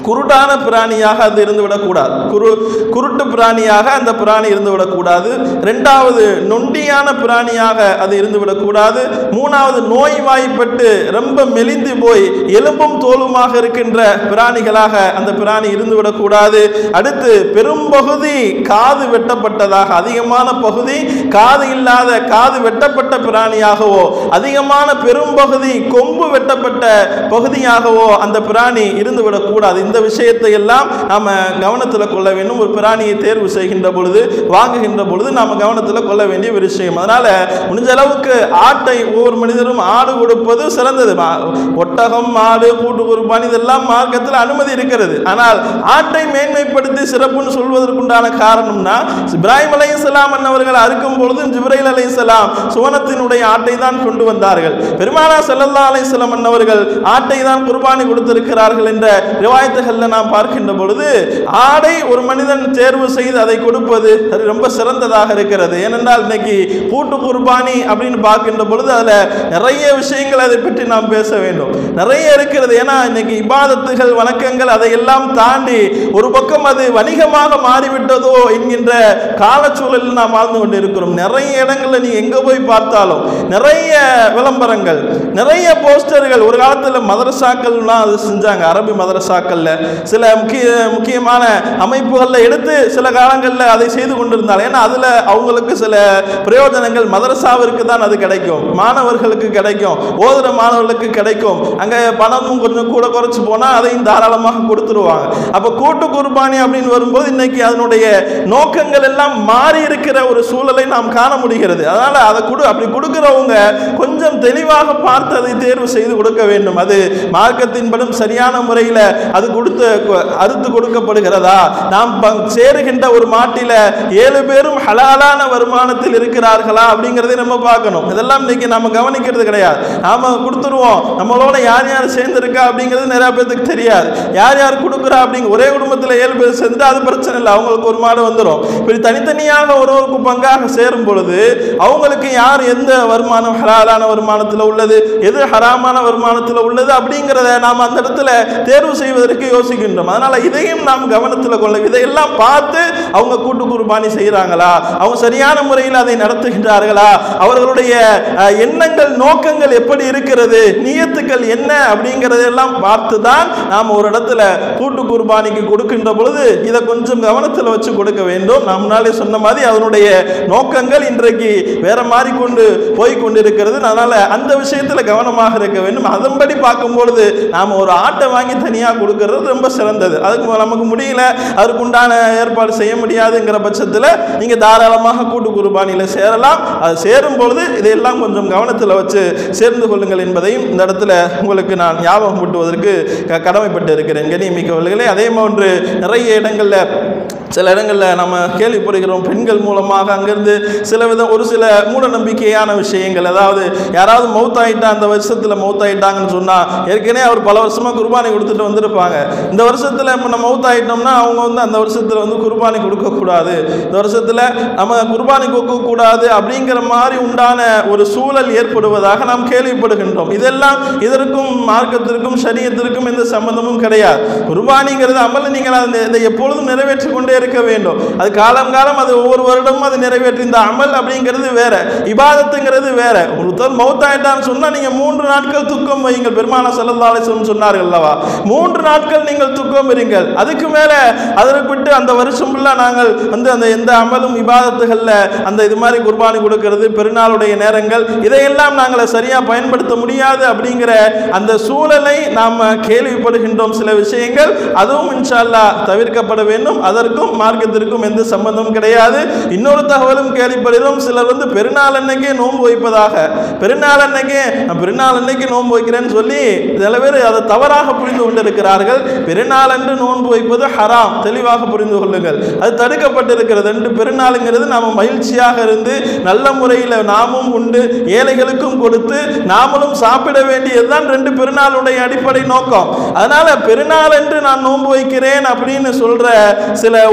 குருடான பிராணியாக அது இருந்து விடக்கூடாது குரு குருட்டு பிராணியாக அந்த பிராணி இருந்து விடக்கூடாது ரெண்டாவது நொண்டியான பிராணியாக அது இருந்து விடக்கூடாது மூணாவது நோய்வாய்ப்பட்டு ரொம்ப மெலிந்து போய் எலும்பும் தோலுமாக இருக்கின்ற பிராணிகளாக அந்த பிராணி இருந்து விடக்கூடாது அடுத்து பெரும்பகுதி காது வெட்டப்பட்டதாக அதிகமான பகுதி காது இல்லாத காது வெட்டப்பட்ட பிராணியாகவோ அதிகமான பெரும்பகுதி கொம்பு வெட்டப்பட்ட பகுதியாகவோ அந்த பிராணி இருந்து விடக்கூடாது இந்த விஷயத்தை எல்லாம் நாம கவனத்தில் கொள்ள வேண்டும் ஒரு பிராணியை தேர்வு செய்கின்ற பொழுது வாங்குகின்ற பொழுது நாம கவனத்தில் கொள்ள வேண்டிய ஒரு விஷயம் அதனால முடிஞ்ச அளவுக்கு ஆட்டை ஒவ்வொரு மனிதரும் ஆடு கொடுப்பது சிறந்தது மா- ஒட்டகம் மாடு கூட்டு குர்பானி இதெல்லாம் மார்க்கத்தில் அனுமதி இருக்கிறது ஆனால் ஆட்டை மேன்மைப்படுத்தி சிறப்புன்னு சொல்வதற்குண்டான காரணம்னா இப்ராஹிம் அலைஹிஸ்ஸலாம் அன்னவர்கள் அறுக்கும் பொழுது ஜிப்ரைல் அலைஹிஸ்ஸலாம் சுவனத்தினுடைய ஆட்டை தான் கொண்டு வந்தார்கள் பெருமானா ஸல்லல்லாஹு அலைஹி வஸல்லம் அன்னவர்கள் ஆட்டை தான் குர்பானி கொடுத்திருக்கிறார்கள் என்ற ரிவாயத்துகளில் நாம் பார்க்கின்ற பொழுது ஆடை ஒரு மனிதன் தேர்வு செய்து அதை கொடுப்பது அது ரொம்ப சிறந்ததாக இருக்கிறது ஏனென்றால் இன்னைக்கு கூட்டு குர்பானி அப்படின்னு பார்க்கின்ற பொழுது அதுல நிறைய விஷயங்கள் அதை பற்றி நாம் பேச வேண்டும் நிறைய இருக்கிறது ஏன்னா இன்னைக்கு இபாதத்துகள் வணக்கங்கள் அதையெல்லாம் தாண்டி ஒரு பக்கம் அது வணிகமாக மாறிவிட்டதோ என்கின்ற காலச்சூழலில் நாம் வாழ்ந்து கொண்டு இருக்கிறோம் நிறைய இடங்கள்ல நீ எங்க போய் பார்த்தாலும் நிறைய விளம்பரங்கள் நிறைய போஸ்டர்கள் ஒரு காலத்துல மதரசாக்கள்லாம் அது செஞ்சாங்க அரபி மதரசாக்கள்ல சில முக்கிய முக்கியமான அமைப்புகள்ல எடுத்து சில காலங்கள்ல அதை செய்து கொண்டிருந்தாங்க ஏன்னா அதுல அவங்களுக்கு சில பிரயோஜனங்கள் மதரசாவிற்கு தான் அது கிடைக்கும் மாணவர்களுக்கு கிடைக்கும் ஓதுற மாணவர்களுக்கு கிடைக்கும் அங்க பணமும் கொஞ்சம் கூட குறைச்சு போனா அதையும் தாராளமாக கொடுத்துருவாங்க அப்ப கூட்டு குர்பானி அப்படின்னு வரும்போது இன்னைக்கு அதனுடைய நோக்கங்கள் எல்லாம் மாறி இருக்கிற ஒரு சூழலை நாம் காண முடிகிறது அதனால அதை கொடு அப்படி கொடுக்கிறவங்க கொஞ்சம் தெளிவாக பார்த்து அதை தேர்வு செய்து கொடுக்க வேண்டும் அது மார்க்கத்தின்படும் சரியான முறையில் அது கொடுத்து அறுத்து கொடுக்கப்படுகிறதா நாம் ப- சேருகின்ற ஒரு மாட்டில ஏழு பேரும் ஹலாலான வருமானத்தில் இருக்கிறார்களா அப்படிங்கிறதை நம்ம பார்க்கணும் இதெல்லாம் இன்னைக்கு நம்ம கவனிக்கிறது கிடையாது நாம கொடுத்துருவோம் நம்மளோட யார் யார் சேர்ந்திருக்கா அப்படிங்கிறது நிறைய பேருக்கு தெரியாது யார் யார் கொடுக்குறா அப்படிங்க ஒரே குடும்பத்தில் ஏழு பேர் சேர்ந்து அது பிரச்சனை இல்லை அவங்களுக்கு ஒரு மாடு வந்துடும் இப்படி தனித்தனியாக ஒரு ஒருக்கு பங்காக சேரும் பொழுது அவங்களுக்கு யார் எந்த வருமானம் ஹலாலான வருமானத்தில் உள்ளது எது ஹராமான வருமானத்தில் உள்ளது அப்படிங்கிறத நாம் அந்த இடத்துல தேர்வு செய்வதற்கு யோசிக்கின்றோம் அதனால இதையும் நாம் கவனத்தில் கொள்ள இதையெல்லாம் பார்த்து அவங்க கூட்டு குர்பானி செய்கிறாங்களா அவங்க சரியான முறையில் அதை நடத்துகின்றார்களா அவர்களுடைய அஹ், எண்ணங்கள் நோக்கங்கள் எப்படி இருக்கிறது நியத்துக்கள் என்ன அப்படிங்கிறதெல்லாம் பார்த்து தான் நாம் ஒரு இடத்துல கூட்டு குர்பானிக்கு கொடுக்கின்ற பொழுது இதை கொஞ்சம் கவனத்தில் வச்சு கொடுக்க வேண்டும் நாம் முன்னாலே சொன்ன மாதிரி அதனுடைய நோக்கங்கள் இன்றைக்கு வேற மாதிரி கொண்டு போய் கொண்டிருக்கிறது அதனால அந்த விஷயத்துல கவனமாக இருக்க வேண்டும் அதன்படி பார்க்கும் பொழுது நாம் ஒரு ஆட்டை வாங்கி தனியாக கொடுக்கறது ரொம்ப சிறந்தது அதுக்கு நமக்கு முடியல அதற்கு உண்டான ஏற்பாடு செய்ய முடியாதுங்கிற பட்சத்தில் நீங்க தாராளமாக கூட்டு குர்பானியில் சேரலாம் அது சேரும் பொழுது இதையெல்லாம் கொஞ்சம் கவனத்தில் வச்சு சேர்ந்து கொள்ளுங்கள் என்பதையும் இந்த இடத்துல உங்களுக்கு நான் ஞாபகம் ஊட்டுவதற்கு க- கடமைப்பட்டு இருக்கிறேன் கண்ணியமிக்கவர்களே அதே போன்று நிறைய இடங்களில் சில இடங்களில் நம்ம கேள்விப்படுகிறோம் பெண்கள் மூலமாக அங்கிருந்து சில விதம் ஒரு சில மூட நம்பிக்கையான விஷயங்கள் அதாவது யாராவது மௌத்தாயிட்டா அந்த வருஷத்தில் மௌத்தாயிட்டாங்கன்னு சொன்னால் ஏற்கனவே அவர் பல வருஷமாக குர்பானி கொடுத்துட்டு வந்திருப்பாங்க இந்த வருஷத்தில் இப்போ நம்ம மௌத்தாயிட்டோம்னா அவங்க வந்து அந்த வருஷத்தில் வந்து குர்பானி கொடுக்கக்கூடாது இந்த வருஷத்தில் நம்ம குர்பானி கொடுக்கக்கூடாது அப்படிங்கிற மாதிரி உண்டான ஒரு சூழல் ஏற்படுவதாக நாம் கேள்விப்படுகின்றோம் இதெல்லாம் இதற்கும் மார்க்கத்திற்கும் சரியத்திற்கும் எந்த சம்பந்தமும் கிடையாது குர்பானிங்கிறது அமல் நீங்கள் அதை இதை எப்பொழுதும் நிறைவேற்றி கொண்டே இருக்க வேண்டும் அது காலம் காலம் அது ஒவ்வொரு வருடமும் அது நிறைவேற்றி இந்த அமல் அப்படிங்கிறது வேற இபாதத்துங்கிறது வேற ஒருத்தர் மௌத்தாயிட்டான்னு சொன்னா நீங்க மூன்று நாட்கள் துக்கம் வையுங்கள் பெருமான சல்லல்லாஹு அலைஹி வஸல்லம் சொன்னார்கள் அல்லவா மூன்று நாட்கள் நீங்கள் துக்கம் இருங்கள் அதுக்கு மேல அதற்கு விட்டு அந்த வருஷம் ஃபுல்லா நாங்கள் வந்து அந்த எந்த அமலும் இபாதத்துகள்ல அந்த இது மாதிரி குர்பானி கொடுக்கிறது பெருநாளுடைய நேரங்கள் இதையெல்லாம் நாங்கள் சரியா பயன்படுத்த முடியாது அப்படிங்கிற அந்த சூழலை நாம் கேள்விப்படுகின்றோம் சில விஷயங்கள் அதுவும் இன்ஷா அல்லாஹ் தவிர்க்கப்பட வேண்டும் அதற்கும் மார்க்கத்திற்கும் எந்த சம்பந்தமும் கிடையாது இன்னொரு தகவலும் கேள்விப்படுகிறோம் சிலர் வந்து பெருநாள் அன்னைக்கே நோன்பு வைப்பதாக பெருநாள் அன்னைக்கே நான் பெருநாள் அன்னைக்கு நோன்பு வைக்கிறேன்னு சொல்லி சில பேர் அதை தவறாக புரிந்து கொண்டிருக்கிறார்கள் பெருநாள் அன்று நோன்பு வைப்பது ஹராம் தெளிவாக புரிந்து கொள்ளுங்கள் அது தடுக்கப்பட்டிருக்கிறது ரெண்டு பெருநாளுங்கிறது நாம மகிழ்ச்சியாக இருந்து நல்ல முறையில் நாமும் உண்டு ஏழைகளுக்கும் கொடுத்து நாமளும் சாப்பிட வேண்டியதுதான் ரெண்டு பெருநாளுடைய அடிப்படை நோக்கம் அதனால பெருநாள் என்று நான் நோன்பு வைக்கிறேன் அப்படின்னு சொல்ற சில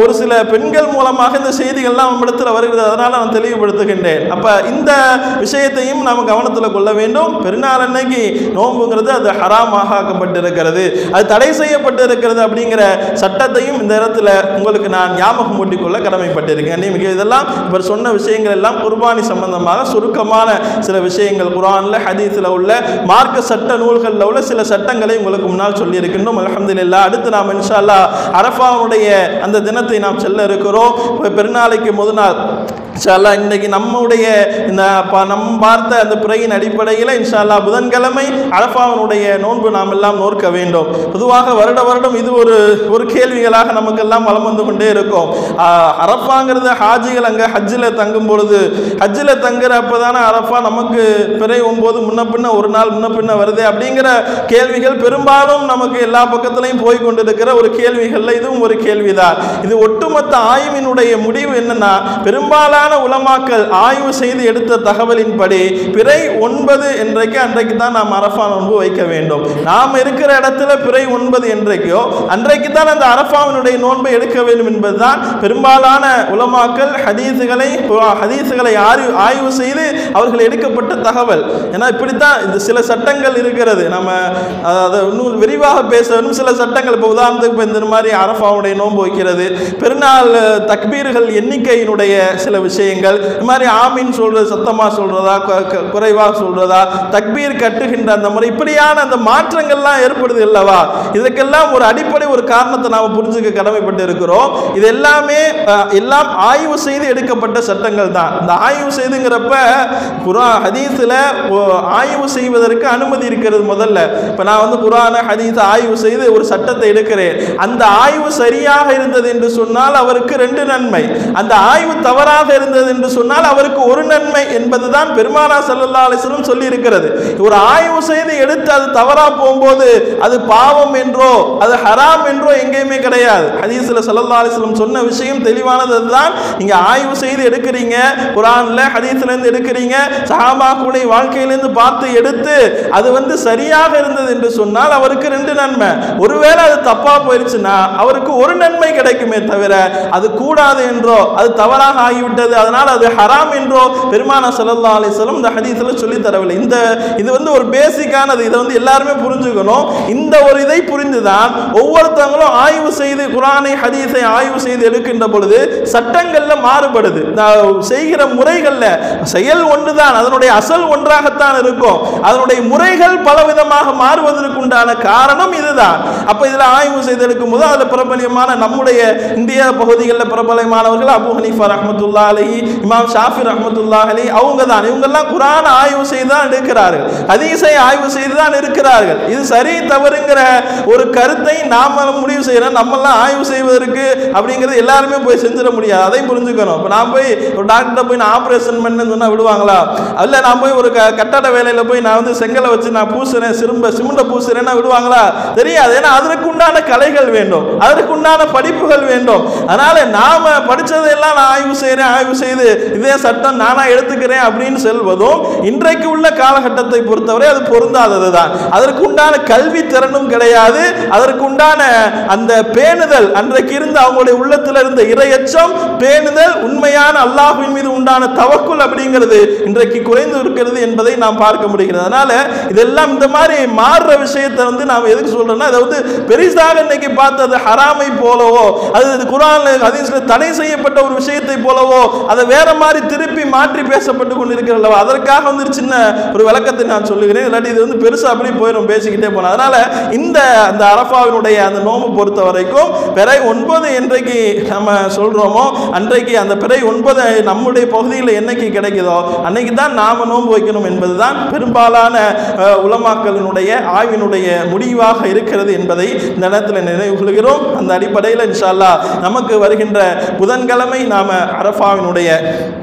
ஒரு சில பெண்கள் மூலமாக இந்த செய்திகள்லாம் நம்மிடத்தில் வருகிறது அதனால நான் தெளிவுபடுத்துகின்றேன் அப்ப இந்த விஷயத்தையும் நாம் கவனத்தில் கொள்ள வேண்டும் பெருநாள் அன்னைக்கு நோன்புங்கிறது அது ஹராமாக ஆக்கப்பட்டிருக்கிறது அது தடை செய்யப்பட்டிருக்கிறது அப்படிங்கிற சட்டத்தையும் இந்த இடத்துல உங்களுக்கு நான் ஞாபகம் ஊட்டிக் கொள்ள கடமைப்பட்டிருக்கேன் நீங்க இதெல்லாம் இவர் சொன்ன விஷயங்கள் எல்லாம் குர்பானி சம்பந்தமாக சுருக்கமான சில விஷயங்கள் குர்ஆன்ல ஹதீஸ்ல உள்ள மார்க்க சட்ட நூல்களில் உள்ள சில சட்டங்களை உங்களுக்கு முன்னால் சொல்லியிருக்கின்றோம் அல்ஹம்துலில்லாஹ் அடுத்து நாம் இன்ஷா அல்லாஹ் அரஃபாவுடைய அந்த தினத்தை நாம் செல்ல இருக்கிறோம் இப்ப பெருநாளைக்கு முதல் நாள் இன்ஷா அல்லாஹ் இன்னைக்கு நம்முடைய இந்த ப- நம் பார்த்த அந்த பிறையின் அடிப்படையில் இன்ஷா அல்லாஹ் புதன்கிழமை அரஃபாவினுடைய நோன்பு நாம் எல்லாம் நோற்க வேண்டும் பொதுவாக வருட வருடம் இது ஒரு ஒரு கேள்விகளாக நமக்கெல்லாம் வலம் வந்து கொண்டே இருக்கும் ஆஹ், அரஃபாங்கிறது ஹாஜிகள் அங்கே ஹஜ்ஜில் தங்கும் பொழுது ஹஜ்ஜில் தங்குறப்ப தானே அரஃபா நமக்கு பிறை ஒன்பது முன்ன பின்ன ஒரு நாள் முன்ன பின்ன வருது அப்படிங்கிற கேள்விகள் பெரும்பாலும் நமக்கு எல்லா பக்கத்துலையும் போய் கொண்டிருக்கிற ஒரு கேள்விகள்ல இதுவும் ஒரு கேள்விதான் இது ஒட்டுமொத்த ஆய்வினுடைய முடிவு என்னன்னா பெரும்பாலான உலமாக்கள் ஆய்வு செய்து எடுத்த தகவலின்படி பிறை ஒன்பது என்றைக்கு அன்றைக்கு தான் நாம் அரஃபா நோன்பு வைக்க வேண்டும் நாம் இருக்கிற இடத்துல பிறை ஒன்பது என்றைக்கோ அன்றைக்கு தான் அந்த அரஃபாவினுடைய நோன்பை எடுக்க வேண்டும் என்பதுதான் பெரும்பாலான உலமாக்கள் ஹதீஸுகளை ஹதீஸுகளை ஆய்வு ஆய்வு செய்து அவர்கள் எடுக்கப்பட்ட தகவல் ஏன்னா இப்படித்தான் இந்த சில சட்டங்கள் இருக்கிறது நம்ம அஹ், அதை இன்னும் விரிவாக பேச வேணும் சில சட்டங்கள் இப்போ உதாரணத்துக்கு இப்போ இந்த மாதிரி அரஃபாவுடைய நோன்பு வைக்கிறது பெருநாள் அஹ், தக்பீர்கள் எண்ணிக்கையினுடைய சில விஷயங்கள் இந்த மாதிரி ஆமீன் சொல்றது சத்தமாக சொல்றதா கு- கு- குறைவாக சொல்றதா தக்பீர் கட்டுகின்ற அந்த முறை இப்படியான அந்த மாற்றங்கள்லாம் ஏற்படுது அல்லவா இதுக்கெல்லாம் ஒரு அடிப்படை ஒரு காரணத்தை நாம் புரிஞ்சுக்க கடமைப்பட்டு இருக்கிறோம் இது எல்லாமே அஹ், எல்லாம் ஆய்வு செய்து எடுக்கப்பட்ட சட்டங்கள் தான் இந்த ஆய்வு செய்துங்கிறப்ப குரா ஹதீஸில் ஆய்வு செய்வதற்கு அனுமதி இருக்கிறது முதல்ல இப்போ நான் வந்து குரான ஹதீஸை ஆய்வு செய்து ஒரு சட்டத்தை எடுக்கிறேன் அந்த ஆய்வு சரியாக இருந்தது என்று சொன்னால் அவருக்கு ரெண்டு நன்மை அந்த ஆய்வு தவறாக இருந்தது என்று சொன்னால் அவருக்கு ஒரு நன்மை என்பதுதான் பெருமானா சல்லல்லா அலிஸ்லம் சொல்லி இருக்கிறது ஒரு ஆய்வு செய்து எடுத்து அது தவறா போகும்போது அது பாவம் என்றோ அது ஹராம் என்றோ எங்கேயுமே கிடையாது ஹதீஸ்ல சல்லல்லா அலிஸ்லம் சொன்ன விஷயம் தெளிவானது அதுதான் நீங்க ஆய்வு செய்து எடுக்கிறீங்க குரான்ல ஹதீஸ்ல இருந்து எடுக்கிறீங்க சஹாபாக்களுடைய வாழ்க்கையிலிருந்து பார்த்து எடுத்து அது வந்து சரியாக இருந்தது என்று சொன்னால் அவருக்கு ரெண்டு நன்மை ஒருவேளை அது தப்பா போயிருச்சுன்னா அவருக்கு ஒரு நன்மை கிடைக்குமே தவிர அது கூடாது என்றோ அது தவறாக ஆகிவிட்டது அதனால் அது ஹராம் என்றோ பெருமான சல்லா அலிஸ்லம் இந்த ஹதீஸ்ல சொல்லி தரவில்லை இந்த இது வந்து ஒரு பேசிக்கானது இதை வந்து எல்லாருமே புரிஞ்சுக்கணும் இந்த ஒரு இதை புரிந்துதான் ஒவ்வொருத்தவங்களும் ஆய்வு செய்து குரானை ஹதீஸை ஆய்வு செய்து எடுக்கின்ற பொழுது சட்டங்கள்ல மாறுபடுது நான் செய்கிற முறைகள்ல செயல் ஒன்றுதான் அதனுடைய அசல் ஒன்றாகத்தான் இருக்கும் அதனுடைய முறைகள் பலவிதமாக மாறுவதற்கு உண்டான காரணம் இதுதான் அப்ப இதுல ஆய்வு செய்து எடுக்கும் போது அதுல பிரபலியமான நம்முடைய இந்திய பகுதிகளில் பிரபலமானவர்கள் அபு ஹனீஃபா ரஹமத்துல்லா அலி இமாம் ஷாஃபி ரஹமத்துல்லா அலி அவங்க தான் இவங்கெல்லாம் குரான் ஆய்வு செய்து தான் எடுக்கிறார்கள் ஹதீஸை ஆய்வு செய்து தான் இருக்கிறார்கள் இது சரி தவறுங்கிற ஒரு கருத்தை நாம முடிவு செய்யறோம் நம்மெல்லாம் ஆய்வு செய்வதற்கு அப்படிங்கிறது எல்லாருமே போய் செஞ்சிட முடியாது அதையும் புரிஞ்சுக்கணும் இப்போ நான் போய் ஒரு டாக்டர் போய் நான் ஆப்ரேஷன் பண்ணேன்னு சொன்னா விடுவாங்களா அல்ல நான் போய் ஒரு க- கட்டட வேலையில போய் நான் வந்து செங்கலை வச்சு நான் பூசுறேன் சிறும்ப சிமுண்ட பூசுறேன்னா விடுவாங்களா தெரியாது ஏன்னா அதற்கு உண்டான கலைகள் வேண்டும் அதற்கு உண்டான படிப்புகள் வேண்டும் அதனால நாம படிச்சதெல்லாம் நான் ஆய்வு செய்றேன் ஆய்வு செய்து இதே சட்டம் நானா எடுத்துக்கிறேன் அப்படின்னு செல்வதும் இன்றைக்கு உள்ள காலகட்டத்தை பொறுத்தவரை அது பொருந்தாதது தான் அதற்கு உண்டான கல்வி திறனும் கிடையாது அதற்கு உண்டான அந்த பேணுதல் அன்றைக்கு இருந்த அவங்களுடைய உள்ளத்தில் இருந்த இரையச்சம் பேணுதல் உண்மையான அல்லாஹ்வின் மீது உண்டான தவக்குல் அப்படிங்கிறது இன்றைக்கு குறைந்து இருக்கிறது என்பதை நாம் பார்க்க முடிகிறது அதனால இதெல்லாம் இந்த மாதிரி மாறுற விஷயத்தை வந்து நாம் எதுக்கு சொல்றோம்னா அதை வந்து பெரிசாக இன்னைக்கு பார்த்து அது ஹராமை போலவோ அது குரான் ஹதீஸ்ல தடை செய்யப்பட்ட ஒரு விஷயத்தை போலவோ அதை வேற மாதிரி திருப்பி மாற்றி பேசப்பட்டு கொண்டிருக்கிறல்லவா அதற்காக வந்து ஒரு சின்ன ஒரு விளக்கத்தை நான் சொல்லுகிறேன் இல்லாட்டி இது வந்து பெருசா அப்படி போயிடும் பேசிக்கிட்டே போனோம் அதனால இந்த அந்த அரஃபாவினுடைய அந்த நோம்பு பொறுத்த வரைக்கும் பிறை ஒன்பது என்றைக்கு நம்ம சொல்றோமோ அன்றைக்கு அந்த பிறை ஒன்பது நம்முடைய பகுதியில் என்னைக்கு கிடைக்குதோ அன்னைக்கு தான் நாம நோன்பு வைக்கணும் என்பதுதான் பெரும்பாலான அஹ், உலமாக்களினுடைய ஆய்வினுடைய முடிவாக இருக்கிறது என்பதை இந்த நேரத்தில் நினைவு கொள்கிறோம் அந்த அடிப்படையில் இன்ஷா அல்லாஹ் நமக்கு வருகின்ற புதன்கிழமை நாம அரஃபாவினுடைய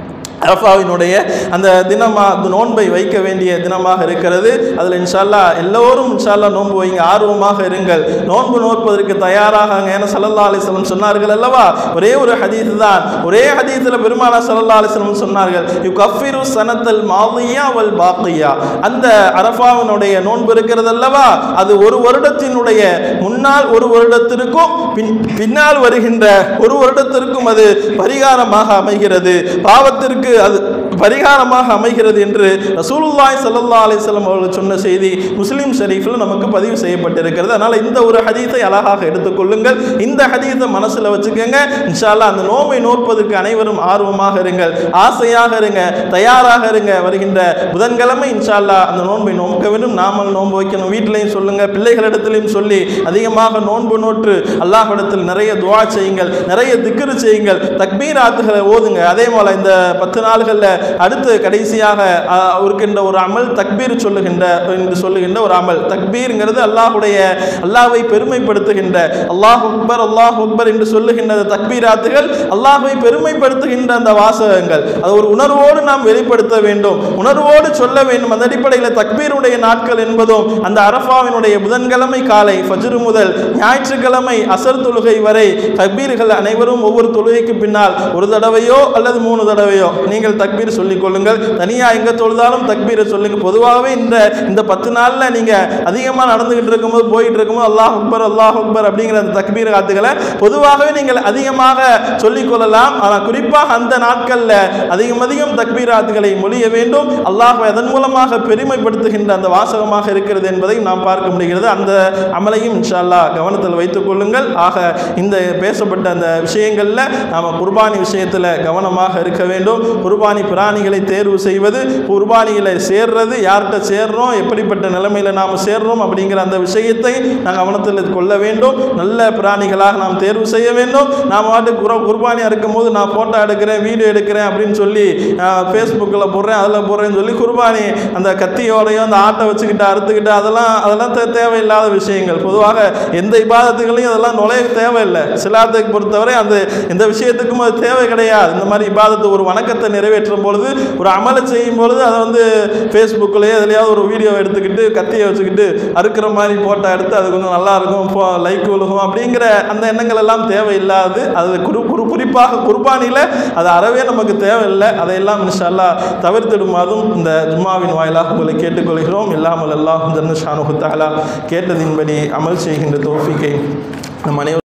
அரஃபாவினுடைய அந்த தினமா அந்த நோன்பை வைக்க வேண்டிய தினமாக இருக்கிறது அதில் இன்ஷால்லா எல்லோரும் இன்ஷால்லா நோன்பு வைங்க ஆர்வமாக இருங்கள் நோன்பு நோற்பதற்கு தயாராக ஏன்னா சல்லல்லா அலிஸ்லம் சொன்னார்கள் அல்லவா ஒரே ஒரு ஹதீஸ் தான் ஒரே ஹதீஸில் பெருமானா சல்லல்லா அலிஸ்லம் சொன்னார்கள் யு கஃபிரு சனத்தல் மாதியா வல் பாக்கியா அந்த அரஃபாவினுடைய நோன்பு இருக்கிறது அல்லவா அது ஒரு வருடத்தினுடைய முன்னால் ஒரு வருடத்திற்கும் பின் பின்னால் வருகின்ற ஒரு வருடத்திற்கும் அது பரிகாரமாக அமைகிறது பாவத்திற்கு அது பரிகாரமாக அமைகிறது என்று ரசூலுல்லாய் சல்லா அலிஸ்லாம் அவர்கள் சொன்ன செய்தி முஸ்லீம் ஷரீஃபில் நமக்கு பதிவு செய்யப்பட்டிருக்கிறது அதனால் இந்த ஒரு ஹதீஸை அழகாக எடுத்துக்கொள்ளுங்கள் இந்த ஹதீஸை மனசில் வச்சுக்கோங்க இன்ஷால்லா அந்த நோம்பை நோற்பதற்கு அனைவரும் ஆர்வமாக இருங்கள் ஆசையாக இருங்க தயாராக இருங்க வருகின்ற புதன்கிழமை இன்ஷால்லா அந்த நோன்பை நோக்க வேண்டும் நாமல் நோன்பு வைக்கணும் வீட்டிலையும் சொல்லுங்க பிள்ளைகளிடத்திலையும் சொல்லி அதிகமாக நோன்பு நோற்று அல்லாஹ்விடத்தில் நிறைய துவா செய்யுங்கள் நிறைய திக்ரு செய்யுங்கள் தக்பீராத்துகளை ஓதுங்க அதே போல இந்த பத்து நாள்களில் அடுத்து கடைசியாக அஹ், இருக்கின்ற ஒரு அமல் தக்பீர் சொல்லுகின்ற என்று சொல்லுகின்ற ஒரு அமல் தக்பீருங்கிறது அல்லாஹுடைய அல்லாஹ்வை பெருமைப்படுத்துகின்ற அல்லாஹ் அக்பர் அல்லாஹ் அக்பர் என்று சொல்லுகின்ற அந்த தக்பீராத்துகள் அல்லாஹ்வை பெருமைப்படுத்துகின்ற அந்த வாசகங்கள் அது ஒரு உணர்வோடு நாம் வெளிப்படுத்த வேண்டும் உணர்வோடு சொல்ல வேண்டும் அந்த அடிப்படையில் தக்பீருடைய நாட்கள் என்பதும் அந்த அரஃபாவினுடைய புதன்கிழமை காலை ஃபஜ்ரு முதல் ஞாயிற்றுக்கிழமை அசர் தொழுகை வரை தக்பீர்கள் அனைவரும் ஒவ்வொரு தொழுகைக்கு பின்னால் ஒரு தடவையோ அல்லது மூணு தடவையோ நீங்கள் தக்பீர் சொல்லிக் கொள்ளுங்கள் தனியாக எங்கே தொழுதாலும் தக்பீரை சொல்லுங்க பொதுவாகவே இந்த இந்த பத்து நாளில் நீங்கள் அதிகமாக நடந்துகிட்டு இருக்கும்போது போயிட்டு இருக்கும்போது அல்லாஹ் அக்பர் அல்லாஹ் அக்பர் அப்படிங்கிற அந்த தக்பீர் காத்துக்களை பொதுவாகவே நீங்கள் அதிகமாக சொல்லிக் கொள்ளலாம் ஆனால் குறிப்பாக அந்த நாட்களில் அதிகம் அதிகம் தக்பீராத்துகளை மொழிய வேண்டும் அல்லாஹ் அதன் மூலமாக பெருமைப்படுத்துகின்ற அந்த வாசகமாக இருக்கிறது என்பதை நாம் பார்க்க முடிகிறது அந்த அமலையும் இன்ஷா அல்லாஹ் கவனத்தில் வைத்துக் கொள்ளுங்கள் ஆக இந்த பேசப்பட்ட அந்த விஷயங்களில் நாம் குர்பானி விஷயத்தில் கவனமாக இருக்க வேண்டும் குர்பானி பிராணிகளை தேர்வு செய்வது குர்பானிகளை சேர்றது யார்கிட்ட சேர்றோம் எப்படிப்பட்ட நிலைமையில் நாம் சேர்றோம் அப்படிங்கிற அந்த விஷயத்தை நாம் கவனத்தில் கொள்ள வேண்டும் நல்ல பிராணிகளாக நாம் தேர்வு செய்ய வேண்டும் நாம் வாட்டு குர குர்பானி இருக்கும்போது நான் ஃபோட்டோ எடுக்கிறேன் வீடியோ எடுக்கிறேன் அப்படின்னு சொல்லி ஃபேஸ்புக்கில் போடுறேன் அதில் போடுறேன்னு சொல்லி குர்பானி அந்த கத்தியோடையும் அந்த ஆட்டை வச்சுக்கிட்டு அறுத்துக்கிட்டு அதெல்லாம் அதெல்லாம் தே- தேவையில்லாத விஷயங்கள் பொதுவாக எந்த இபாதத்துகளையும் அதெல்லாம் நுழைய தேவையில்லை சிலாத்தை பொறுத்தவரை அந்த எந்த விஷயத்துக்கும் அது தேவை கிடையாது இந்த மாதிரி இபாதத்து ஒரு வணக்கத்தை நிறைவேற்றும் பொழுது ஒரு அமலை செய்யும் பொழுது அதை வந்து ஃபேஸ்புக்கிலேயே எதுலையாவது ஒரு வீடியோ எடுத்துக்கிட்டு கத்தியை வச்சுக்கிட்டு அறுக்கிற மாதிரி போட்டோ எடுத்து அது கொஞ்சம் நல்லா இருக்கும் போ லைக் விழுகும் அப்படிங்கிற அந்த எண்ணங்கள் எல்லாம் தேவையில்லாது அது குரு குரு குறிப்பாக குர்பானியில் அது அறவே நமக்கு தேவையில்லை அதையெல்லாம் இன்ஷால்லா தவிர்த்திடுமாறும் இந்த ஜும்மாவின் வாயிலாக உங்களை கேட்டுக்கொள்கிறோம் இல்லாமல் எல்லாம் ஜன்னு ஷானுஹு தஆலா கேட்டதின்படி அமல் செய்கின்ற தோஃபிக்கை நம் அனைவரும்